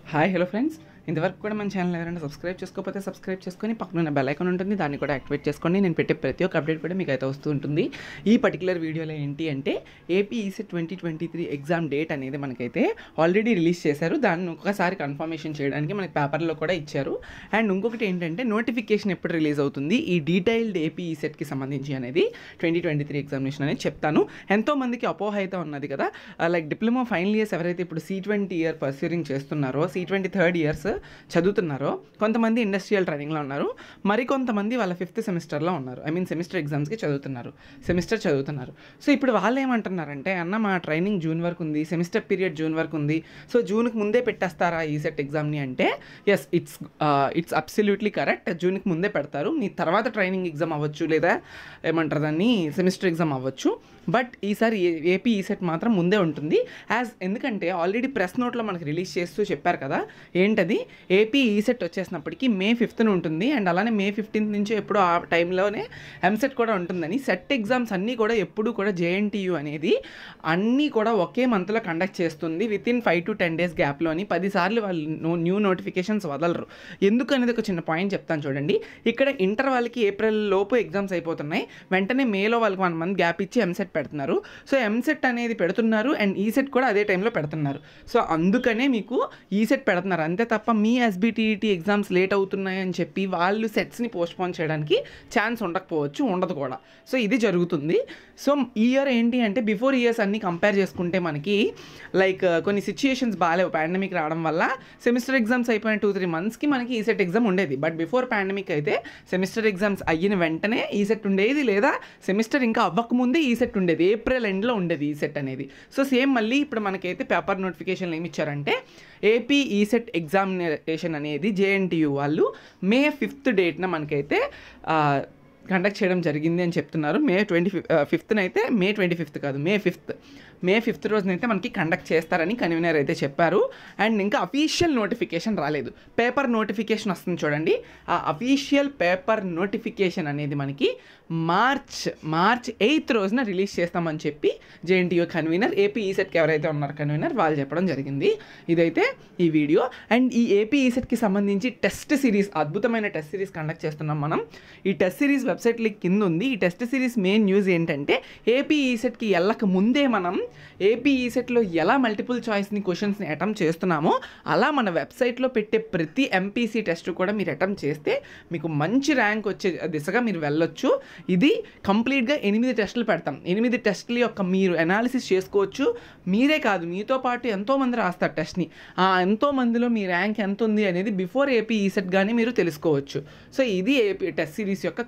hi hello friends ఇంతవరకు కూడా మన ఛానల్ ఎవరైనా సబ్స్క్రైబ్ చేసుకోకపోతే సబ్స్క్రైబ్ చేసుకొని పక్కన ఉన్న బెల్ ఐకాన్ ఉంటుంది దాన్ని కూడా యాక్టివేట్ చేసుకోండి నేను పెట్టే ప్రతి ఒక్క అప్డేట్ కూడా మీకు అయితే వస్తూ ఉంటుంది ఈ పర్టికులర్ వీడియోలో ఏంటి అంటే AP ECET twenty twenty three exam date అనేది మనకైతే ఆల్రెడీ రిలీజ్ చేశారు దాన్ని ఒకసారి కన్ఫర్మేషన్ చేయడానికి మనకి పేపర్లో కూడా ఇచ్చారు అండ్ ఇంకొకటి ఏంటంటే నోటిఫికేషన్ ఎప్పుడు రిలీజ్ అవుతుంది ఈ డీటెయిల్డ్ ఏపీ ఈసెట్కి సంబంధించి అనేది ట్వంటీ ట్వంటీ త్రీ ఎగ్జామినేషన్ అనేది చెప్తాను ఎంతో మందికి అపోహ అయితే ఉన్నది కదా లైక్ డిప్లొమా ఫైనల్ ఇయర్స్ ఎవరైతే ఇప్పుడు సి ట్వంటీ ఇయర్ పర్సూరింగ్ చేస్తున్నారో సి ట్వంటీ థర్డ్ ఇయర్స్ చదువుతున్నారో కొంతమంది ఇండస్ట్రియల్ ట్రైనింగ్లో ఉన్నారు మరి కొంతమంది వాళ్ళ ఫిఫ్త్ సెమిస్టర్లో ఉన్నారు ఐ మీన్ సెమిస్టర్ ఎగ్జామ్స్కి చదువుతున్నారు సెమిస్టర్ చదువుతున్నారు సో ఇప్పుడు వాళ్ళు ఏమంటున్నారంటే అన్న మా ట్రైనింగ్ జూన్ వరకు ఉంది సెమిస్టర్ పీరియడ్ జూన్ వరకు ఉంది సో జూన్కి ముందే పెట్టేస్తారా ఈ సెట్ ఎగ్జామ్ని అంటే yes it's it's absolutely correct జూన్కి ముందే పెడతారు మీ తర్వాత ట్రైనింగ్ ఎగ్జామ్ అవ్వచ్చు లేదా ఏమంటారు దాన్ని సెమిస్టర్ ఎగ్జామ్ అవ్వచ్చు బట్ ఈసారి ఏపీ ఈ సెట్ మాత్రం ముందే ఉంటుంది యాజ్ ఎందుకంటే ఆల్రెడీ ప్రెస్ నోట్లో మనకి రిలీజ్ చేస్తూ చెప్పారు కదా ఏంటది ఏపీ ఈ సెట్ వచ్చేసినప్పటికీ మే ఫిఫ్త్న ఉంటుంది అండ్ అలానే మే ఫిఫ్టీన్త్ నుంచి ఎప్పుడు ఆ టైంలోనే ఎంసెట్ కూడా ఉంటుందని సెట్ ఎగ్జామ్స్ అన్నీ కూడా ఎప్పుడు కూడా జేఎన్టీయూ అనేది అన్నీ కూడా ఒకే మంత్లో కండక్ట్ చేస్తుంది within five to ten days గ్యాప్లోని పదిసార్లు వాళ్ళు నో న్యూ నోటిఫికేషన్స్ వదలరు ఎందుకు అనేది ఒక చిన్న పాయింట్ చెప్తాను చూడండి ఇక్కడ ఇంటర్ వాళ్ళకి ఏప్రిల్ లోపు ఎగ్జామ్స్ అయిపోతున్నాయి వెంటనే మేలో వాళ్ళకి వన్ మంత్ గ్యాప్ ఇచ్చి ఎంసెట్ పెడుతున్నారు సో ఎంసెట్ అనేది పెడుతున్నారు అండ్ ఈ సెట్ కూడా అదే టైంలో పెడుతున్నారు సో అందుకనే మీకు ఈ సెట్ పెడుతున్నారు అంతే తప్ప మీ ఎస్బిటిఈటి ఎగ్జామ్స్ లేట్ అవుతున్నాయి అని చెప్పి వాళ్ళు సెట్స్ని పోస్ట్పోన్ చేయడానికి ఛాన్స్ ఉండకపోవచ్చు ఉండదు కూడా సో ఇది జరుగుతుంది సో ఈ ఇయర్ ఏంటి అంటే బిఫోర్ ఇయర్స్ అన్ని కంపేర్ చేసుకుంటే మనకి లైక్ కొన్ని సిచ్యుయేషన్స్ బాగాలేవు పాండమిక్ రావడం వల్ల సెమిస్టర్ ఎగ్జామ్స్ అయిపోయిన టూ త్రీ మంత్స్కి మనకి ఈ సెట్ ఎగ్జామ్ ఉండేది బట్ బిఫోర్ పాండమిక్ అయితే సెమిస్టర్ ఎగ్జామ్స్ అయిన వెంటనే ఈ సెట్ ఉండేది లేదా సెమిస్టర్ ఇంకా అవ్వకముందే ఈ సెట్ ఉండేది ఏప్రిల్ ఎండ్లో ఉండేది ఈ సెట్ అనేది సో సేమ్ మళ్ళీ ఇప్పుడు మనకైతే పేపర్ నోటిఫికేషన్ ఏమి ఇచ్చారంటే ఏపీ ఈ సెట్ ఎగ్జామినేషన్ అనేది జేఎన్టీయూ వాళ్ళు మే ఫిఫ్త్ డేట్న మనకైతే కండక్ట్ చేయడం జరిగింది అని చెప్తున్నారు మే ట్వంటీ ఫిఫ్ ఫిఫ్త్న అయితే మే ట్వంటీ ఫిఫ్త్ కాదు మే ఫిఫ్త్ మే ఫిఫ్త్ రోజునైతే మనకి కండక్ట్ చేస్తారని కన్వీనర్ అయితే చెప్పారు అండ్ ఇంకా అఫీషియల్ నోటిఫికేషన్ రాలేదు పేపర్ నోటిఫికేషన్ వస్తుంది చూడండి ఆ అఫీషియల్ పేపర్ నోటిఫికేషన్ అనేది మనకి మార్చ్ మార్చ్ ఎయిత్ రోజున రిలీజ్ చేస్తామని చెప్పి జేఎన్టీయూ కన్వీనర్ ఏపీ ఈసెట్కి ఎవరైతే ఉన్నారు కన్వీనర్ వాళ్ళు చెప్పడం జరిగింది ఇదైతే ఈ వీడియో అండ్ ఈ ఏపీ ఈసెట్కి సంబంధించి టెస్ట్ సిరీస్ అద్భుతమైన టెస్ట్ సిరీస్ కండక్ట్ చేస్తున్నాం మనం ఈ టెస్ట్ సిరీస్ వెబ్సైట్ లింక్ కింద ఉంది ఈ టెస్ట్ సిరీస్ మెయిన్ న్యూస్ ఏంటంటే ఏపీ ఈసెట్కి వెళ్ళక ముందే మనం ఏపీ ఈసెట్లో ఎలా మల్టిపుల్ చాయిస్ని క్వశ్చన్స్ని అటెంప్ట్ చేస్తున్నామో అలా మన వెబ్సైట్లో పెట్టే ప్రతి ఎంపీసీ టెస్ట్ కూడా మీరు అటెంప్ట్ చేస్తే మీకు మంచి ర్యాంక్ వచ్చే దిశగా మీరు వెళ్ళొచ్చు ఇది కంప్లీట్గా ఎనిమిది టెస్టులు పెడతాం ఎనిమిది టెస్టుల యొక్క మీరు అనాలిసిస్ చేసుకోవచ్చు మీరే కాదు మీతో పాటు ఎంతోమంది రాస్తారు టెస్ట్ని ఆ ఎంతోమందిలో మీ ర్యాంక్ ఎంత ఉంది అనేది బిఫోర్ ఏపీ ఈసెట్ కానీ మీరు తెలుసుకోవచ్చు సో ఇది ఏపీ టెస్ట్ సిరీస్ యొక్క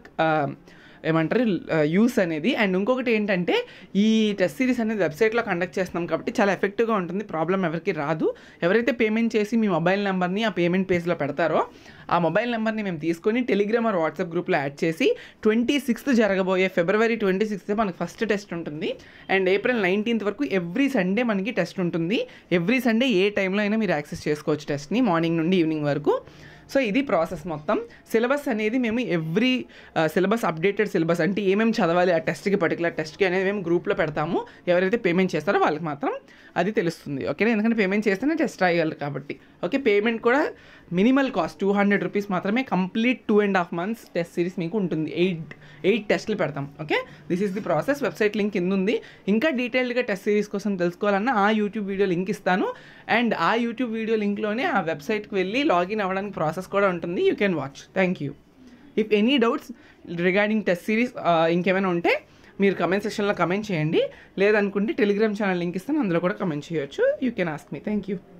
ఏమంటారు యూస్ అనేది అండ్ ఇంకొకటి ఏంటంటే ఈ టెస్ట్ సిరీస్ అనేది వెబ్సైట్లో కండక్ట్ చేస్తున్నాం కాబట్టి చాలా ఎఫెక్టివ్గా ఉంటుంది ప్రాబ్లం ఎవరికి రాదు ఎవరైతే పేమెంట్ చేసి మీ మొబైల్ నెంబర్ని ఆ పేమెంట్ పేజ్లో పెడతారో ఆ మొబైల్ నెంబర్ని మేము తీసుకొని టెలిగ్రామ్ ఆర్ వాట్సాప్ గ్రూప్లో యాడ్ చేసి ట్వంటీ సిక్స్త్ జరగబోయే ఫిబ్రవరి ట్వంటీ సిక్స్త్ మనకి ఫస్ట్ టెస్ట్ ఉంటుంది అండ్ ఏప్రిల్ నైన్టీన్త్ వరకు ఎవ్రీ సండే మనకి టెస్ట్ ఉంటుంది ఎవ్రీ సండే ఏ టైంలో అయినా మీరు యాక్సెస్ చేసుకోవచ్చు టెస్ట్ని మార్నింగ్ నుండి ఈవినింగ్ వరకు సో ఇది ప్రాసెస్ మొత్తం సిలబస్ అనేది మేము ఎవ్రీ సిలబస్ అప్డేటెడ్ సిలబస్ అంటే ఏమేమి చదవాలి ఆ టెస్ట్కి పర్టికులర్ టెస్ట్కి అనేది మేము గ్రూప్లో పెడతాము ఎవరైతే పేమెంట్ చేస్తారో వాళ్ళకి మాత్రం అది తెలుస్తుంది ఓకేనా ఎందుకంటే పేమెంట్ చేస్తేనే టెస్ట్ రాయగలరు కాబట్టి ఓకే పేమెంట్ కూడా minimal cost two hundred rupees మాత్రమే complete two and half months test series మీకు ఉంటుంది ఎయిట్ ఎయిట్ టెస్ట్లు పెడతాం okay this is the process website link కింద ఉంది ఇంకా డీటెయిల్డ్గా టెస్ట్ సిరీస్ కోసం తెలుసుకోవాలన్నా ఆ యూట్యూబ్ వీడియో లింక్ ఇస్తాను అండ్ ఆ యూట్యూబ్ వీడియో లింక్లోనే ఆ వెబ్సైట్కి వెళ్ళి లాగిన్ అవ్వడానికి ప్రాసెస్ కూడా ఉంటుంది you can watch thank you if any doubts regarding test series ఇంకేమైనా ఉంటే మీరు కమెంట్ సెక్షన్లో కమెంట్ చేయండి లేదనుకుంటే టెలిగ్రామ్ ఛానల్ లింక్ ఇస్తాను అందులో కూడా కమెంట్ చేయొచ్చు you can ask me thank you